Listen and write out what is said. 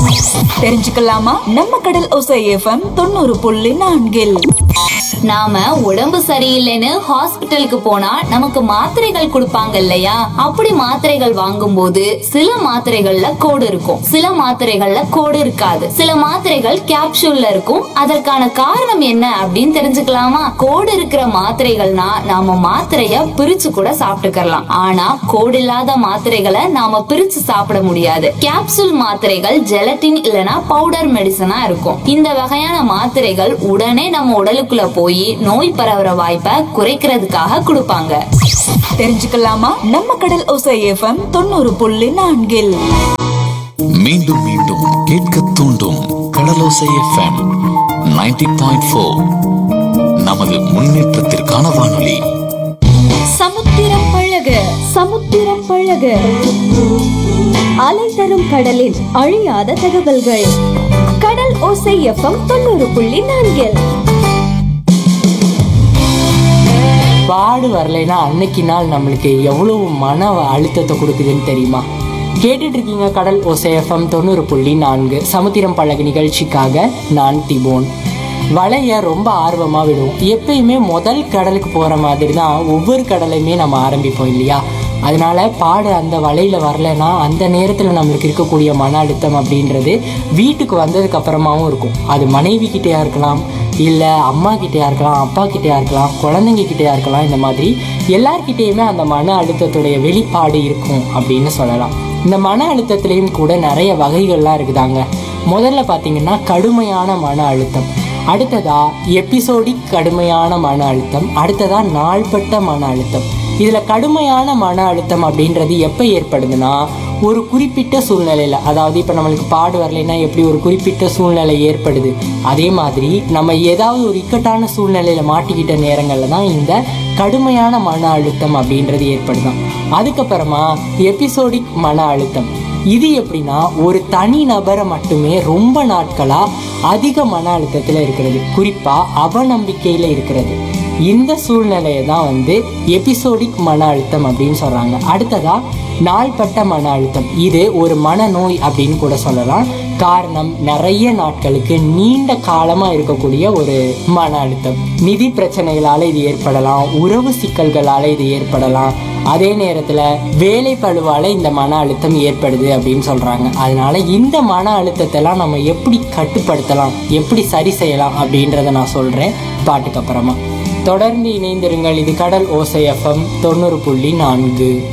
தெரிஞ்சுக்கலாமா நம்ம கடல் ஒசை எஃப்எம் தொண்ணூறு புள்ளி நான்கில் நாம உடம்பு சரியில்லைன்னு ஹாஸ்பிட்டலுக்கு போனா நமக்கு மாத்திரைகள் கொடுப்பாங்க இல்லையா அப்படி மாத்திரைகள் வாங்கும்போது சில மாத்திரைகள்ல கோடு இருக்கும் சில மாத்திரைகள்ல கோடு இருக்காது சில மாத்திரைகள் கேப்சூல்ல இருக்கும் அதற்கான காரணம் என்ன அப்படின்னு தெரிஞ்சுக்கலாமா கோடு இருக்கிற மாத்திரைகள்னா நாம மாத்திரைய பிரிச்சு கூட சாப்பிட்டுக்கலாம் ஆனா கோடு இல்லாத மாத்திரைகளை நாம பிரிச்சு சாப்பிட முடியாது கேப்சூல் மாத்திரைகள் ஜெலட்டின் இல்லனா பவுடர் மெடிசனா இருக்கும் இந்த வகையான மாத்திரைகள் உடனே நம்ம உடலுக்குள்ள போய் நோய் பரவுற வாய்ப்பை குறைக்கிறதுக்காக கொடுப்பாங்க தெரிஞ்சுக்கலாமா நம்ம கடல் ஒசை எஃப்எம் தொண்ணூறு புள்ளி நான்கில் மீண்டும் மீண்டும் கேட்க தூண்டும் கடலோசை எஃப்எம் 90.4 பாயிண்ட் நமது முன்னேற்றத்திற்கான வானொலி சமுத்திரம் பழக சமுத்திரம் பழக அலை தரும் கடலில் அழியாத தகவல்கள் கடல் ஓசை எஃப்எம் தொண்ணூறு புள்ளி நான்கில் பாடு வரலைன்னா அன்னைக்கு நாள் நம்மளுக்கு எவ்வளவு மன அழுத்தத்தை கொடுக்குதுன்னு தெரியுமா கேட்டுட்டு இருக்கீங்க கடல் ஒசைஎஃப்எம் தொண்ணூறு புள்ளி நான்கு சமுத்திரம் பழகு நிகழ்ச்சிக்காக நான் திபோன் வலைய ரொம்ப ஆர்வமாக விடுவோம் எப்பயுமே முதல் கடலுக்கு போகிற மாதிரி தான் ஒவ்வொரு கடலையுமே நம்ம ஆரம்பிப்போம் இல்லையா அதனால பாடு அந்த வலையில வரலைன்னா அந்த நேரத்தில் நம்மளுக்கு இருக்கக்கூடிய மன அழுத்தம் அப்படின்றது வீட்டுக்கு வந்ததுக்கு அப்புறமாவும் இருக்கும் அது மனைவி கிட்டேயா இருக்கலாம் இல்லை அம்மா கிட்டேயா இருக்கலாம் அப்பா கிட்டேயா இருக்கலாம் குழந்தைங்க கிட்டேயா இருக்கலாம் இந்த மாதிரி எல்லார்கிட்டேயுமே அந்த மன அழுத்தத்துடைய வெளிப்பாடு இருக்கும் அப்படின்னு சொல்லலாம் இந்த மன அழுத்தத்துலேயும் கூட நிறைய வகைகள்லாம் இருக்குதாங்க முதல்ல பார்த்தீங்கன்னா கடுமையான மன அழுத்தம் அடுத்ததா எபிசோடிக் கடுமையான மன அழுத்தம் அடுத்ததா நாள்பட்ட மன அழுத்தம் இதில் கடுமையான மன அழுத்தம் அப்படின்றது எப்போ ஏற்படுதுன்னா ஒரு குறிப்பிட்ட சூழ்நிலையில் அதாவது இப்போ நம்மளுக்கு பாடு வரலைன்னா எப்படி ஒரு குறிப்பிட்ட சூழ்நிலை ஏற்படுது அதே மாதிரி நம்ம ஏதாவது ஒரு இக்கட்டான சூழ்நிலையில் மாட்டிக்கிட்ட நேரங்களில் தான் இந்த கடுமையான மன அழுத்தம் அப்படின்றது ஏற்படுதான் அதுக்கப்புறமா எபிசோடிக் மன அழுத்தம் இது எப்படின்னா ஒரு தனி நபரை மட்டுமே ரொம்ப நாட்களா அதிக மன அழுத்தத்தில் இருக்கிறது குறிப்பா அவநம்பிக்கையில இருக்கிறது இந்த சூழ்நிலையை தான் வந்து எபிசோடிக் மன அழுத்தம் அப்படின்னு சொல்றாங்க அடுத்ததா நாள்பட்ட மன அழுத்தம் இது ஒரு மனநோய் அப்படின்னு கூட சொல்லலாம் காரணம் நிறைய நாட்களுக்கு நீண்ட காலமா இருக்கக்கூடிய ஒரு மன அழுத்தம் நிதி பிரச்சனைகளால இது ஏற்படலாம் உறவு சிக்கல்களால இது ஏற்படலாம் அதே நேரத்துல வேலை பழுவால இந்த மன அழுத்தம் ஏற்படுது அப்படின்னு சொல்றாங்க அதனால இந்த மன அழுத்தத்தெல்லாம் நம்ம எப்படி கட்டுப்படுத்தலாம் எப்படி சரி செய்யலாம் அப்படின்றத நான் சொல்றேன் பாட்டுக்கு அப்புறமா தொடர்ந்து இணைந்திருங்கள் இது கடல் ஓசை எஃப்எம் தொண்ணூறு புள்ளி நான்கு